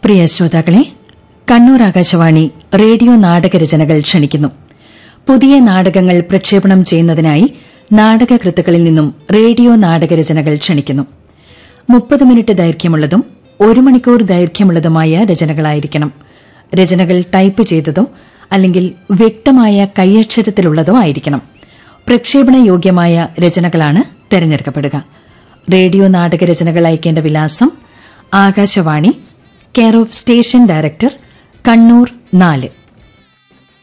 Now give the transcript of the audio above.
പ്രിയ ശ്രോതാക്കളെ കണ്ണൂർ ആകാശവാണി റേഡിയോ നാടകരചനകൾ ക്ഷണിക്കുന്നു പുതിയ നാടകങ്ങൾ പ്രക്ഷേപണം ചെയ്യുന്നതിനായി നാടകകൃത്തുക്കളിൽ നിന്നും റേഡിയോ നാടകരചനകൾ ക്ഷണിക്കുന്നു മുപ്പത് മിനിറ്റ് ദൈർഘ്യമുള്ളതും ഒരു മണിക്കൂർ ദൈർഘ്യമുള്ളതുമായ രചനകളായിരിക്കണം രചനകൾ ടൈപ്പ് ചെയ്തതോ അല്ലെങ്കിൽ വ്യക്തമായ കൈയക്ഷരത്തിലുള്ളതോ ആയിരിക്കണം പ്രക്ഷേപണ യോഗ്യമായ രചനകളാണ് തെരഞ്ഞെടുക്കപ്പെടുക റേഡിയോ നാടകരചനകൾ അയക്കേണ്ട വിലാസം Akashvani care of station director Kannur നാല്